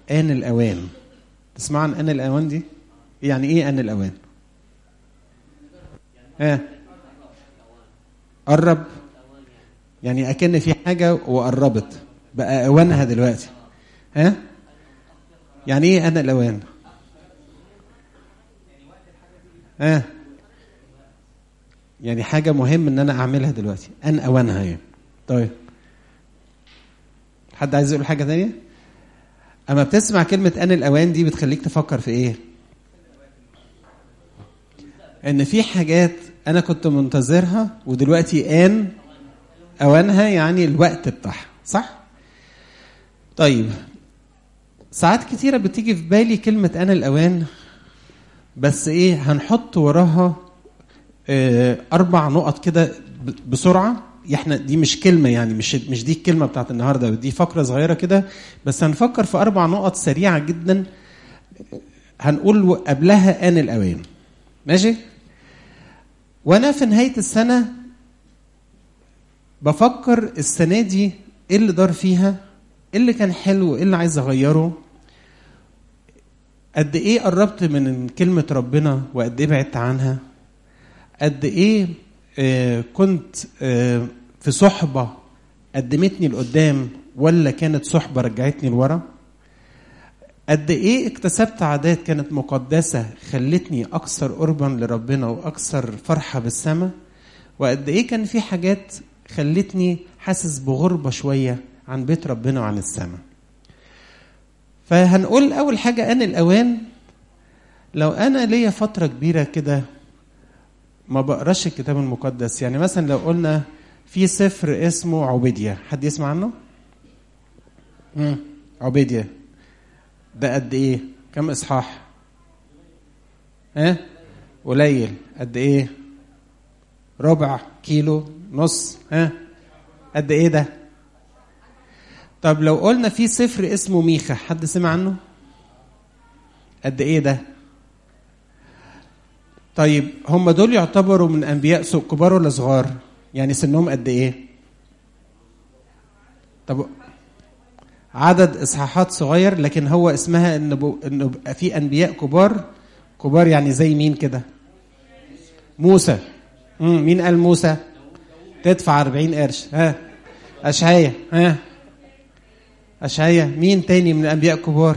آن الأوان تسمع عن آن الأوان دي؟ يعني إيه آن الأوان؟ ها آه. قرب يعني أكن في حاجة وقربت بقى أوانها دلوقتي ها آه؟ يعني إيه آن الأوان؟ ها آه. يعني حاجة مهم إن أنا أعملها دلوقتي أن أوانها يعني طيب حد عايز يقول حاجة تانية؟ أما بتسمع كلمة أن الأوان دي بتخليك تفكر في إيه؟ إن في حاجات أنا كنت منتظرها ودلوقتي آن أوانها يعني الوقت بتاعها صح؟ طيب ساعات كتيرة بتيجي في بالي كلمة أنا الأوان بس إيه هنحط وراها آه أربع نقط كده بسرعة احنا دي مش كلمة يعني مش مش دي الكلمة بتاعت النهارده دي فقرة صغيرة كده بس هنفكر في أربع نقط سريعة جدا هنقول قبلها آن الأوان ماشي؟ وأنا في نهاية السنة بفكر السنة دي إيه اللي دار فيها؟ إيه اللي كان حلو؟ إيه اللي عايز أغيره؟ قد إيه قربت من كلمة ربنا وقد إيه بعدت عنها؟ قد إيه آه كنت آه في صحبة قدمتني لقدام ولا كانت صحبة رجعتني لورا قد ايه اكتسبت عادات كانت مقدسة خلتني اكثر قربا لربنا واكثر فرحة بالسماء وقد ايه كان في حاجات خلتني حاسس بغربة شوية عن بيت ربنا وعن السماء فهنقول اول حاجة ان الاوان لو انا ليا فترة كبيرة كده ما بقراش الكتاب المقدس يعني مثلا لو قلنا في سفر اسمه عبيدية حد يسمع عنه مم. عبيدية ده قد ايه كم اصحاح ها قليل قد ايه ربع كيلو نص ها قد ايه ده طب لو قلنا في سفر اسمه ميخا حد سمع عنه قد ايه ده طيب هم دول يعتبروا من انبياء كبار ولا صغار يعني سنهم قد ايه طب عدد اصحاحات صغير لكن هو اسمها ان بو... انه في انبياء كبار كبار يعني زي مين كده موسى مم. مين قال موسى تدفع 40 قرش ها اشعيا ها اشعيا مين تاني من الانبياء كبار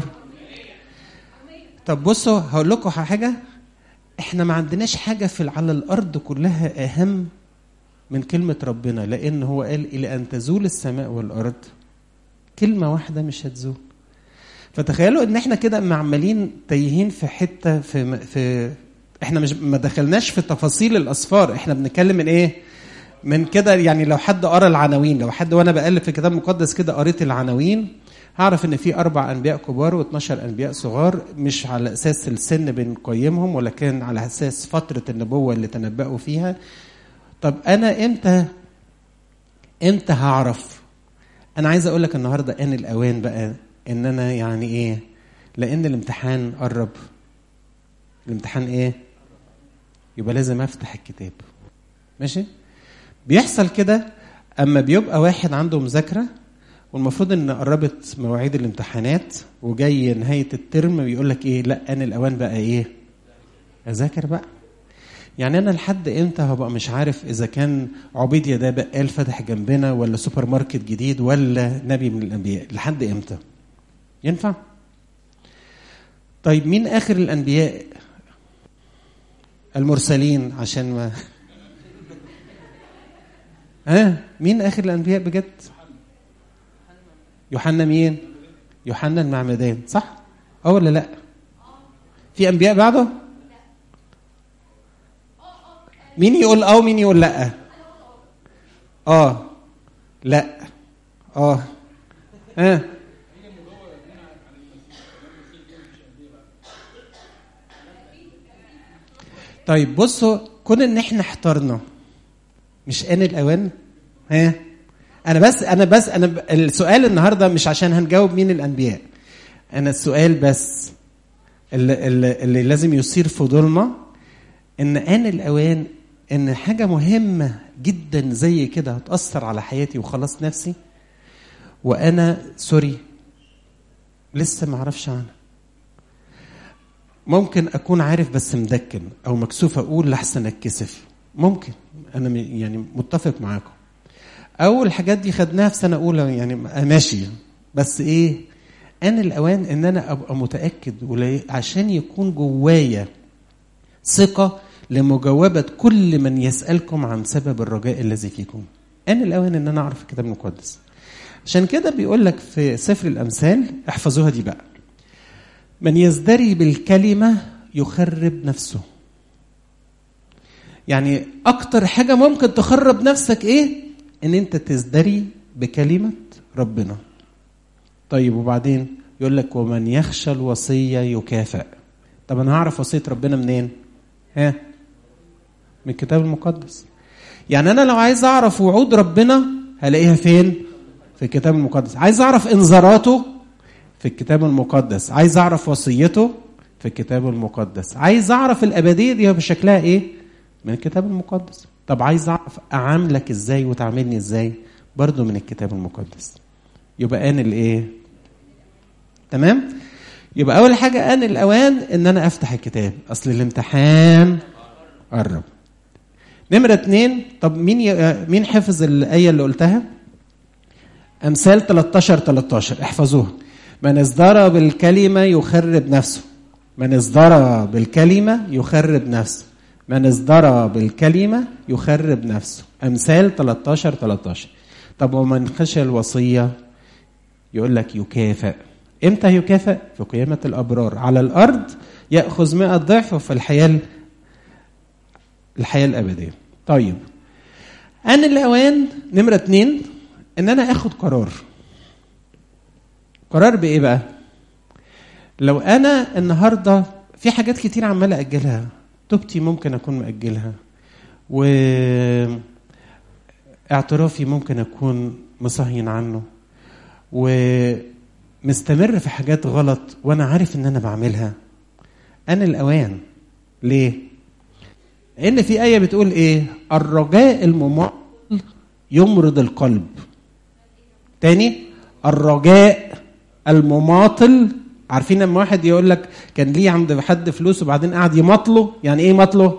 طب بصوا هقول لكم حاجه احنا ما عندناش حاجه في على الارض كلها اهم من كلمه ربنا لان هو قال الى ان تزول السماء والارض كلمه واحده مش هتزول فتخيلوا ان احنا كده معملين تايهين في حته في في احنا مش ما دخلناش في تفاصيل الاسفار احنا بنتكلم من ايه من كده يعني لو حد قرا العناوين لو حد وانا بقلب في كتاب مقدس كده قريت العناوين هعرف ان في اربع انبياء كبار و12 انبياء صغار مش على اساس السن بنقيمهم ولكن على اساس فتره النبوه اللي تنبأوا فيها طب انا امتى امتى هعرف انا عايز اقول لك النهارده ان الاوان بقى ان انا يعني ايه لان الامتحان قرب الامتحان ايه يبقى لازم افتح الكتاب ماشي بيحصل كده اما بيبقى واحد عنده مذاكره والمفروض ان قربت مواعيد الامتحانات وجاي نهايه الترم بيقول لك ايه لا انا الاوان بقى ايه اذاكر بقى يعني انا لحد امتى هبقى مش عارف اذا كان عبيديا ده بقال فاتح جنبنا ولا سوبر ماركت جديد ولا نبي من الانبياء لحد امتى ينفع طيب مين اخر الانبياء المرسلين عشان ما ها مين اخر الانبياء بجد يوحنا مين يوحنا المعمدان صح اه ولا لا في انبياء بعده مين يقول اه ومين يقول لا اه لا اه ها طيب بصوا كون ان احنا احترنا مش ان الاوان ها انا بس انا بس انا ب... السؤال النهارده مش عشان هنجاوب مين الانبياء انا السؤال بس اللي, اللي, اللي لازم يثير فضولنا ان ان الاوان ان حاجه مهمه جدا زي كده هتاثر على حياتي وخلاص نفسي وانا سوري لسه ما اعرفش عنها ممكن اكون عارف بس مدكن او مكسوف اقول لحسن اتكسف ممكن انا م- يعني متفق معاكم او الحاجات دي خدناها في سنه اولى يعني ماشي بس ايه ان الاوان ان انا ابقى متاكد ولا- عشان يكون جوايا ثقه لمجاوبه كل من يسالكم عن سبب الرجاء الذي فيكم ان الاوان ان انا اعرف الكتاب المقدس عشان كده بيقول لك في سفر الامثال احفظوها دي بقى من يزدري بالكلمه يخرب نفسه يعني اكتر حاجه ممكن تخرب نفسك ايه ان انت تزدري بكلمه ربنا طيب وبعدين يقول لك ومن يخشى الوصيه يكافئ طب انا هعرف وصيه ربنا منين ها من الكتاب المقدس يعني انا لو عايز اعرف وعود ربنا هلاقيها فين في الكتاب المقدس عايز اعرف انذاراته في الكتاب المقدس عايز اعرف وصيته في الكتاب المقدس عايز اعرف الابديه دي بشكلها ايه من الكتاب المقدس طب عايز اعرف اعاملك ازاي وتعاملني ازاي برضو من الكتاب المقدس يبقى ان الايه تمام يبقى اول حاجه ان الاوان ان انا افتح الكتاب اصل الامتحان قرب نمرة اتنين طب مين ي... مين حفظ الآية اللي قلتها؟ أمثال 13 13 احفظوها من ازدرى بالكلمة يخرب نفسه من ازدرى بالكلمة يخرب نفسه من ازدرى بالكلمة يخرب نفسه أمثال 13 13 طب ومن خشى الوصية يقول لك يكافئ امتى يكافئ؟ في قيامة الأبرار على الأرض يأخذ مئة ضعف وفي الحياة الحياة الأبدية طيب أنا الأوان نمرة اتنين إن أنا آخد قرار قرار بإيه بقى؟ لو أنا النهاردة في حاجات كتير عمال أجلها توبتي ممكن أكون مأجلها و اعترافي ممكن أكون مصهين عنه ومستمر في حاجات غلط وأنا عارف إن أنا بعملها أنا الأوان ليه؟ لأن في آية بتقول إيه؟ الرجاء المماطل يمرض القلب. تاني الرجاء المماطل عارفين لما واحد يقول لك كان ليه عند حد فلوس وبعدين قعد يمطله يعني ايه مطله؟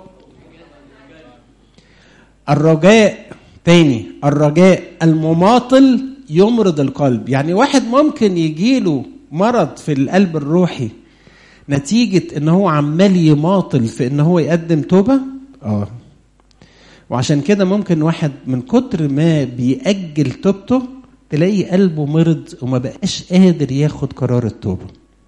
الرجاء تاني الرجاء المماطل يمرض القلب يعني واحد ممكن يجيله مرض في القلب الروحي نتيجة ان هو عمال يماطل في ان هو يقدم توبة اه وعشان كده ممكن واحد من كتر ما بيأجل توبته تلاقي قلبه مرض وما بقاش قادر ياخد قرار التوبة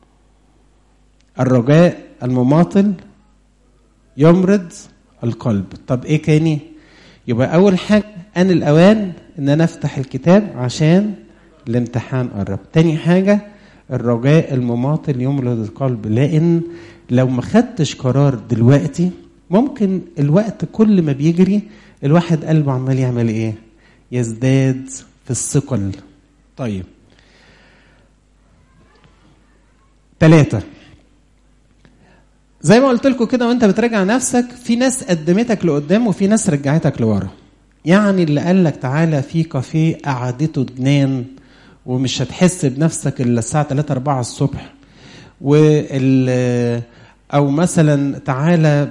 الرجاء المماطل يمرض القلب طب ايه تاني يبقى اول حاجة ان الاوان ان انا افتح الكتاب عشان الامتحان قرب تاني حاجة الرجاء المماطل يمرض القلب لان لو ما خدتش قرار دلوقتي ممكن الوقت كل ما بيجري الواحد قلبه عمال يعمل ايه يزداد في الثقل طيب ثلاثة زي ما قلت لكم كده وانت بتراجع نفسك في ناس قدمتك لقدام وفي ناس رجعتك لورا يعني اللي قال لك تعالى في كافيه قعدته جنان ومش هتحس بنفسك الا الساعه 3 4 الصبح وال او مثلا تعالى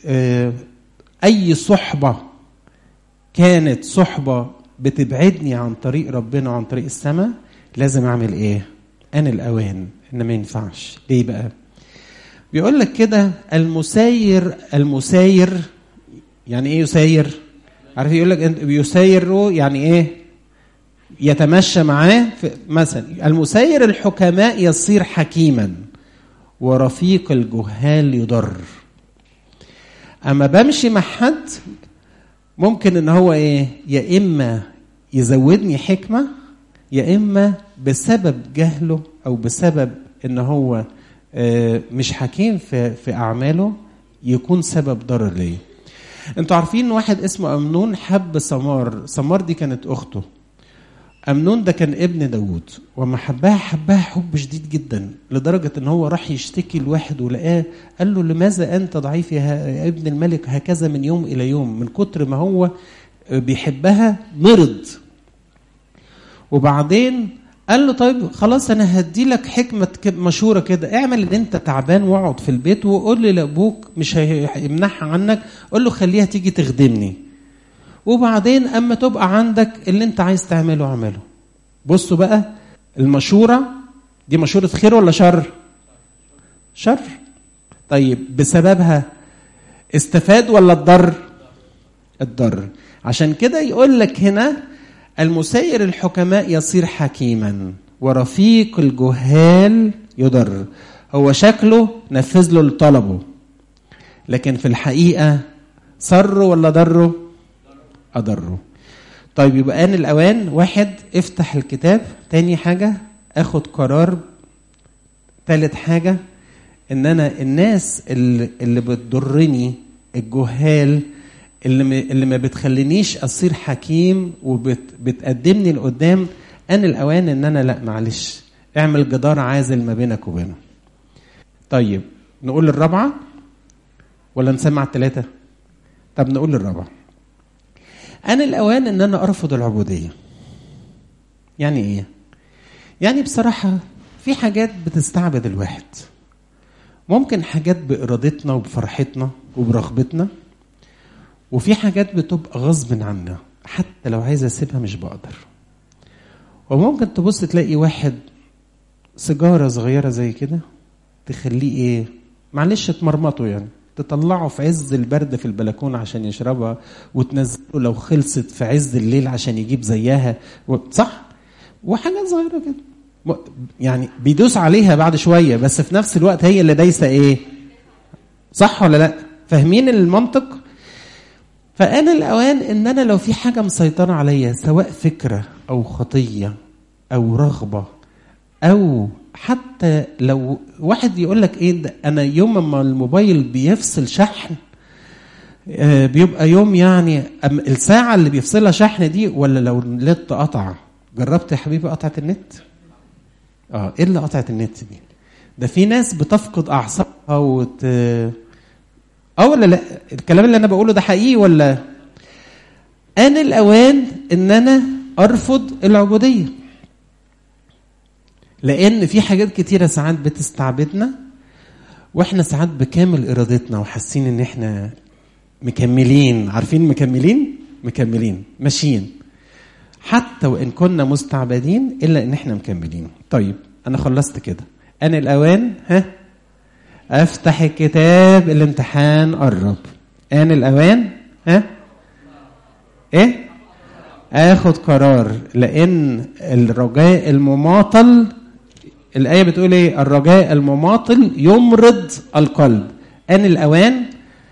اي صحبه كانت صحبه بتبعدني عن طريق ربنا وعن طريق السماء لازم اعمل ايه انا الاوان ان ما ينفعش ليه بقى بيقول لك كده المساير المساير يعني ايه يساير عارف يقول لك يساير يعني ايه يتمشى معاه مثلا المساير الحكماء يصير حكيما ورفيق الجهال يضر اما بمشي مع حد ممكن ان هو ايه يا اما يزودني حكمه يا اما بسبب جهله او بسبب ان هو مش حكيم في في اعماله يكون سبب ضرر ليا انتوا عارفين واحد اسمه امنون حب سمار سمار دي كانت اخته أمنون ده كان ابن داوود وما حبها حبها حب شديد جدا لدرجة ان هو راح يشتكي لواحد ولقاه قال له لماذا أنت ضعيف يا ابن الملك هكذا من يوم إلى يوم من كتر ما هو بيحبها مرض وبعدين قال له طيب خلاص انا هدي لك حكمه ك- مشوره كده اعمل ان انت تعبان واقعد في البيت وقول لي لابوك مش هي- هيمنعها عنك قول له خليها تيجي تخدمني وبعدين اما تبقى عندك اللي انت عايز تعمله اعمله بصوا بقى المشوره دي مشوره خير ولا شر شر طيب بسببها استفاد ولا اتضر الضر عشان كده يقول لك هنا المسير الحكماء يصير حكيما ورفيق الجهال يضر هو شكله نفذ له اللي طلبه لكن في الحقيقة سره ولا ضره أضره طيب يبقى آن الأوان واحد افتح الكتاب تاني حاجة اخد قرار تالت حاجة ان انا الناس اللي, اللي بتضرني الجهال اللي م- اللي ما بتخلينيش اصير حكيم وبتقدمني لقدام ان الاوان ان انا لا معلش اعمل جدار عازل ما بينك وبينه طيب نقول الرابعه ولا نسمع الثلاثه طب نقول الرابعه انا الاوان ان انا ارفض العبوديه يعني ايه يعني بصراحه في حاجات بتستعبد الواحد ممكن حاجات بإرادتنا وبفرحتنا وبرغبتنا وفي حاجات بتبقى غصب عنا حتى لو عايز اسيبها مش بقدر وممكن تبص تلاقي واحد سيجاره صغيره زي كده تخليه ايه معلش تمرمطه يعني تطلعه في عز البرد في البلكونه عشان يشربها وتنزله لو خلصت في عز الليل عشان يجيب زيها و... صح وحاجات صغيره كده م- يعني بيدوس عليها بعد شويه بس في نفس الوقت هي اللي دايسه ايه صح ولا لا فاهمين المنطق فآن الأوان إن أنا لو في حاجة مسيطرة عليا سواء فكرة أو خطية أو رغبة أو حتى لو واحد يقول لك إيه ده أنا يوم ما الموبايل بيفصل شحن آه، بيبقى يوم يعني أم- الساعة اللي بيفصلها شحن دي ولا لو النت قطع جربت يا حبيبي قطعة النت؟ اه ايه اللي قطعت النت دي؟ ده في ناس بتفقد اعصابها وت اه ولا لا الكلام اللي انا بقوله ده حقيقي ولا ان الاوان ان انا ارفض العبوديه لان في حاجات كتيره ساعات بتستعبدنا واحنا ساعات بكامل ارادتنا وحاسين ان احنا مكملين عارفين مكملين مكملين ماشيين حتى وان كنا مستعبدين الا ان احنا مكملين طيب انا خلصت كده انا الاوان ها افتح الكتاب الامتحان قرب ان الاوان ها ايه اخد قرار لان الرجاء المماطل الايه بتقول ايه الرجاء المماطل يمرض القلب ان الاوان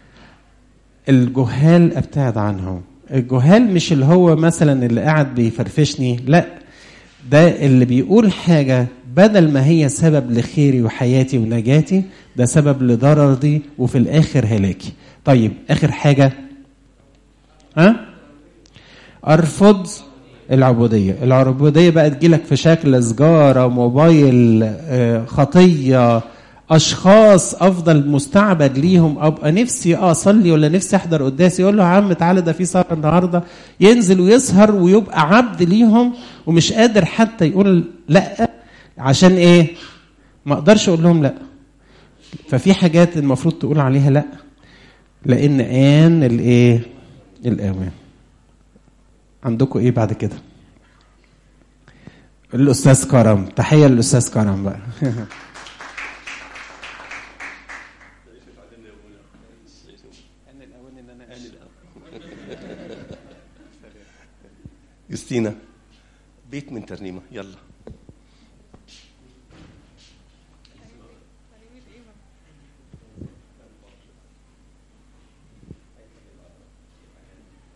الجهال ابتعد عنهم الجهال مش اللي هو مثلا اللي قاعد بيفرفشني لا ده اللي بيقول حاجة بدل ما هي سبب لخيري وحياتي ونجاتي ده سبب لضرري وفي الآخر هلاكي طيب آخر حاجة ها أرفض العبودية العبودية بقى تجيلك في شكل سجارة موبايل آه، خطية اشخاص افضل مستعبد ليهم ابقى نفسي اه اصلي ولا نفسي احضر قداسي يقول له يا عم تعالى ده في سهر النهارده ينزل ويسهر ويبقى عبد ليهم ومش قادر حتى يقول لا عشان ايه ما اقدرش اقول لهم لا ففي حاجات المفروض تقول عليها لا لان ان الايه الاوان عندكم ايه بعد كده الاستاذ كرم تحيه للاستاذ كرم بقى يوستينا بيت من ترنيمة يلا